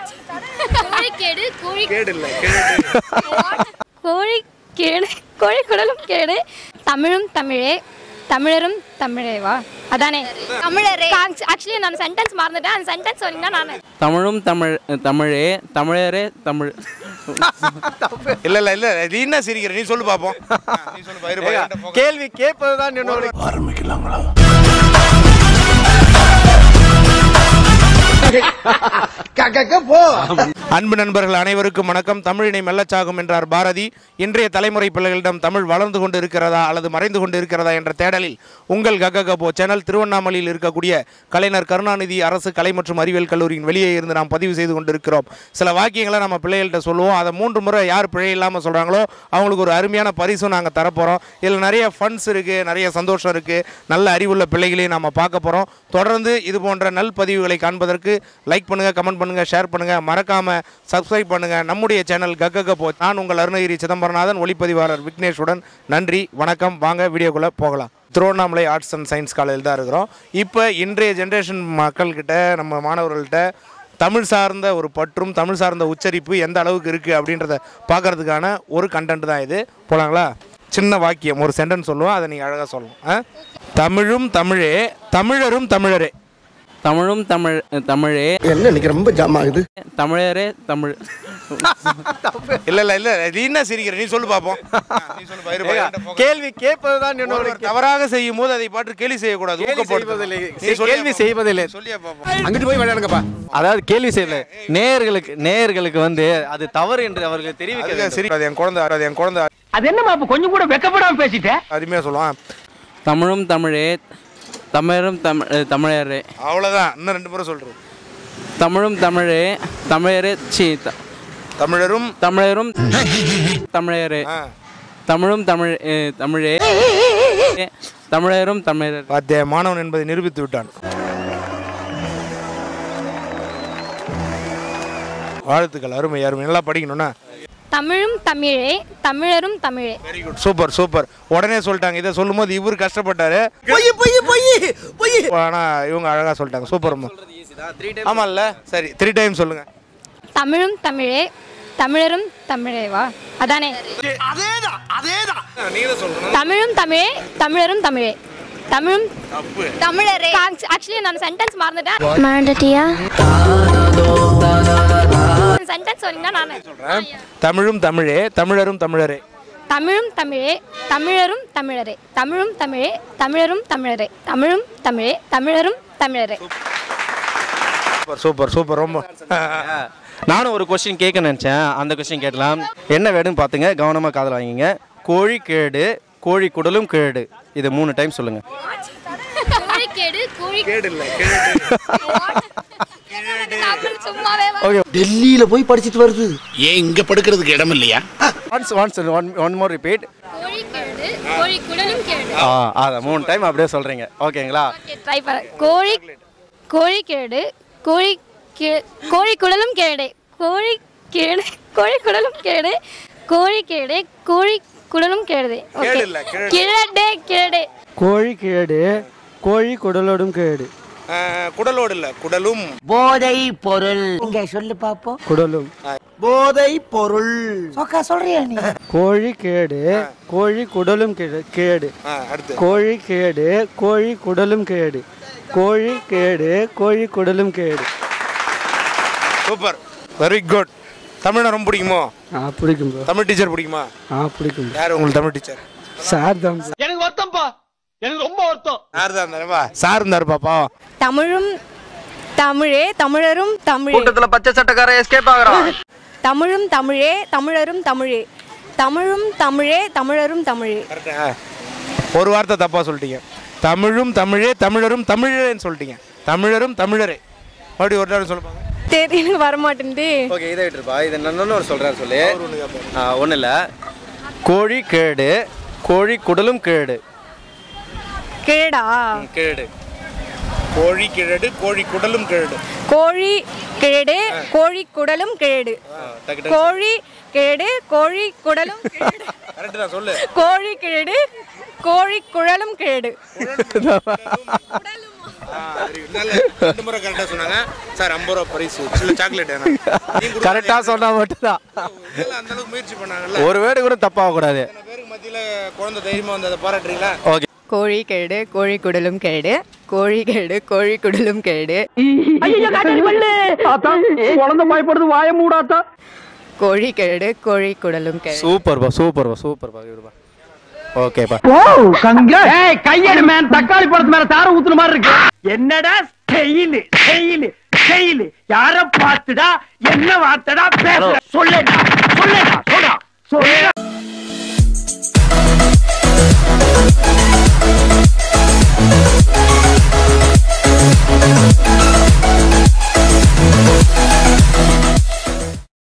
கோழிக்கேடு கோழி கேடு இல்லை கேடு கோழிக்கேடு கோழி குடலும் கேடு தமிழும் தமிழே தமிழரும் தமிழேவா அதானே தமிழரே ஆக்சுவலி நான் சென்டென்ஸ் மறந்துட்டேன் அந்த சென்டென்ஸ் சொன்னீங்கன்னா நான் தமிழும் தமிழ் தமிழே தமிழரே தமிழ் இல்ல இல்ல இல்ல நீ என்ன சிரிக்கிற நீ சொல்லு பாப்போம் நீ சொல்லு பயிர் பயிர் கேள்வி கேட்பதுதான் என்னோட அன்பு நண்பர்கள் அனைவருக்கும் வணக்கம் தமிழினை மெல்லச்சாகும் என்றார் பாரதி இன்றைய தலைமுறை பிள்ளைகளிடம் தமிழ் வளர்ந்து கொண்டு இருக்கிறதா அல்லது மறைந்து கொண்டு இருக்கிறதா என்ற தேடலில் உங்கள் கக கபோ சேனல் திருவண்ணாமலையில் இருக்கக்கூடிய கலைஞர் கருணாநிதி அரசு கலை மற்றும் அறிவியல் கல்லூரியின் வெளியே இருந்து நாம் பதிவு செய்து கொண்டிருக்கிறோம் சில வாக்கியங்களை நம்ம பிள்ளைகள்கிட்ட சொல்லுவோம் அதை மூன்று முறை யார் பிழை இல்லாமல் சொல்கிறாங்களோ அவங்களுக்கு ஒரு அருமையான பரிசும் நாங்கள் தரப்போகிறோம் இதில் நிறைய ஃபண்ட்ஸ் இருக்குது நிறைய சந்தோஷம் இருக்குது நல்ல அறிவுள்ள பிள்ளைகளையும் நம்ம பார்க்க போகிறோம் தொடர்ந்து இது போன்ற நல் பதிவுகளை காண்பதற்கு லைக் பண்ணுங்கள் கமெண்ட் பண்ணுங்கள் ஷேர் பண்ணுங்கள் மறக்காமல் சப்ஸ்கிரைப் பண்ணுங்கள் நம்முடைய சேனல் கக்க போ நான் உங்கள் அருணகிரி சிதம்பரநாதன் ஒளிப்பதிவாளர் விக்னேஷுடன் நன்றி வணக்கம் வாங்க வீடியோக்குள்ளே போகலாம் திருவண்ணாமலை ஆர்ட்ஸ் அண்ட் சயின்ஸ் காலேஜில் தான் இருக்கிறோம் இப்போ இன்றைய ஜென்ரேஷன் மக்கள்கிட்ட நம்ம மாணவர்கள்ட்ட தமிழ் சார்ந்த ஒரு பற்றும் தமிழ் சார்ந்த உச்சரிப்பு எந்த அளவுக்கு இருக்குது அப்படின்றத பார்க்கறதுக்கான ஒரு கண்டென்ட் தான் இது போலாங்களா சின்ன வாக்கியம் ஒரு சென்டென்ஸ் சொல்லுவோம் அதை நீங்கள் அழகாக சொல்லணும் ஆ? தமிழும் தமிழே தமிழரும் தமிழரே தமிழும் தமிழ் தமிழே என்ன இன்னைக்கு ரொம்ப ஜாம் ஆகுது தமிழரே தமிழ் இல்ல இல்ல இல்ல நீ என்ன சிரிக்கிற நீ சொல்லு பாப்போம் நீ சொல்லு பயிர் பயிர் கேள்வி கேட்பதுதான் என்னோட ஒருவர் தவறாக செய்யும் போது அதை பாட்டு கேலி செய்யக்கூடாது கேள்வி ஊக்கப்படுத்து. செய்வதில்லை. நீ சொல்லியா கேள்வி பாப்போம். செய்வதில்லை. சொல்லியா பாப்போம் அங்கிட்டு போய் விளையாடுங்கப்பா அதாவது கேள்வி செய்யல நேயர்களுக்கு நேயர்களுக்கு வந்து அது தவறு என்று அவர்கள் தெரிவிக்க அதுக்கு வேண்டும். சரி அது என் குழந்தை அது என் குழந்தை அது என்னமா இப்ப கொஞ்சம் கூட வெக்கப்படாம பேசிட்ட அருமையா சொல்லுவான் தமிழும் தமிழே தமிழரும் தமிழ் தமிழரே அவ்வளவுதான் இன்னும் ரெண்டு முறை சொல்றேன் தமிழும் தமிழே தமிழரே சி த- தமிழரும் தமிழரும் தமிழரே ஆ, தமிழும் தமிழ் ஏ, தமிழே தமிழரும் தமிழர் பார்த்தே மாணவன் என்பதை நிரூபித்து விட்டான் வாழ்த்துக்கள் அருமை அருமை நல்லா படிக்கணும்னா தமிழும் தமிழே தமிழரும் தமிழே வெரி குட் சூப்பர் சூப்பர் உடனே சொல்லிட்டாங்க இதை சொல்லும்போது இவர் கஷ்டப்பட்டாரு பொய் பொய் பொய் பொய் ஆனா இவங்க அழகா சொல்லிட்டாங்க சூப்பர் ஆமால்ல சரி த்ரீ டைம் சொல்லுங்க தமிழும் தமிழே தமிழரும் தமிழேவா அதானே நீங்க சொல்லணும் தமிழும் தமிழே தமிழரும் தமிழே தமிழும் தப்பு தமிழரே ஆக்சுவலி நான் சென்டென்ஸ் மறந்துட்டேன் மறந்துட்டியா சென்டென்ஸ் சொன்னீங்கன்னா நான் தமிழும் தமிழே தமிழரும் தமிழரே தமிழும் தமிழே தமிழரும் தமிழரே தமிழும் தமிழே தமிழரும் தமிழரே தமிழும் தமிழே தமிழரும் தமிழரே சூப்பர் சூப்பர் சூப்பர் ரொம்ப நானும் ஒரு கொஸ்டின் கேட்க நினைச்சேன் அந்த கொஸ்டின் கேட்கலாம் என்ன வேணும்னு பார்த்துங்க கவனமா காதல் வாங்கிங்க கோழி கேடு கோழி குடலும் கேடு இது மூணு டைம் சொல்லுங்க கோழிக்கேடு கோழி கேடு இல்லை கேடு தமிழ் சும்மாவே ஓகே டெல்லியில போய் படிச்சிட்டு வருது ஏன் இங்க படுக்கிறதுக்கு இடம் இல்லையா once once one one more repeat கோழிக்கேடு கோழி குடலும் கேடு ஆ அதான் மூணு டைம் அப்படியே சொல்றீங்க ஓகேங்களா ஓகே ட்ரை பண்ண கோழி கோழிக்கேடு கோழி கே- கோழி குடலும் கேடு கோழி கேடு கோழி குடலும் கேடு கோழி கேடு கோழி குடலும் கேடு ஓகே கேடு இல்ல, கேடு. கிழடே கிழடே கோழி கேடு கோழி குடலோடும் கேடு குடலோடு இல்லை குடலும் போதை பொருள் இங்க சொல்லு பாப்போம் குடலும் போதை பொருள் சொக்கா சொல்றியா நீ கோழி கேடு கோழி குடலும் கேடு கேடு ஆ, அடுத்து கோழி கேடு கோழி குடலும் கேடு கோழி கேடு கோழி குடலும் கேடு சூப்பர் வெரி குட் தமிழை ரொம்ப பிடிக்குமோ ஆ பிடிக்கும் bro. தமிழ் டீச்சர் பிடிக்குமா ஆ பிடிக்கும் bro. யார் உங்களுக்கு தமிழ் டீச்சர் சார் தான் bro. எனக்கு வருத்தம்ப்பா எனக்கு ரொம்ப வருத்தம் யார் தான் இருந்தாருப்பா சார் இருந்தாருப்பா பாவம் தமிழும் தமிழே தமிழரும் தமிழே கூட்டத்துல பச்சை சட்டக்கார எஸ்கேப் ஆகுறான் தமிழும் தமிழே தமிழரும் தமிழே தமிழும் தமிழே தமிழரும் தமிழே கரெக்டா ஒரு வார்த்தை தப்பா சொல்லிட்டீங்க தமிழும் தமிழே தமிழரும் தமிழரேன்னு சொல்லிட்டீங்க தமிழரும் தமிழரே மறுபடியும் ஒரு நேரம் சொல்லுப்பாங்க தெரியல வரமாட்டேன்து ஓகே இதை விட்டுருப்பா இதை நான் ஒரு சொல்கிறேன் சொல்லி ஒன்றும் இல்லை கோழி கேடு கோழி குடலும் கேடு கேடா ம், கேடு கோழி கிழடு கோழி குடலும் கிழடு கோழி கேடு கோழி குடலும் கேடு டக்கு கோழி கேடு கோழி குடலும் கேடு கரெக்டு தான் சொல்லு கோழி கேடு கோழி குழலும் கேடு ரெண்டு முறை கரெக்டாக சொன்னாங்க சார் ஐம்பது ரூபா பரிசு இல்லை சாக்லேட் கரெக்டாக சொன்னால் மட்டும்தான் அந்த அளவுக்கு முயற்சி பண்ணாங்கல்ல ஒரு வேர்டு கூட தப்பாகக்கூடாது இத்தனை பேருக்கு மத்தியில் குழந்தை தைரியமாக வந்து அதை பாராட்டுறீங்களா ஓகே கோழி கேடு கோழி குடலும் கேடு கோழி கேடு கோழி குடலும் கேடு குழந்தை பயப்படுது வாய மூடாத்தா கோழி கேடு கோழி குடலும் கேடு சூப்பர்ப்பா சூப்பர்ப்பா சூப்பர்ப்பா இவருப்பா ஓகேப்பா ஏய் கையெடு மேன் தக்காளி பழத்து மேல தார ஊத்துன மாதிரி இருக்கு என்னடா ஸ்டைல் ஸ்டைல் ஸ்டைல் யார பார்த்துடா என்ன வார்த்தடா பேசுற சொல்லுடா சொல்லுடா சொல்லுடா சொல்லுடா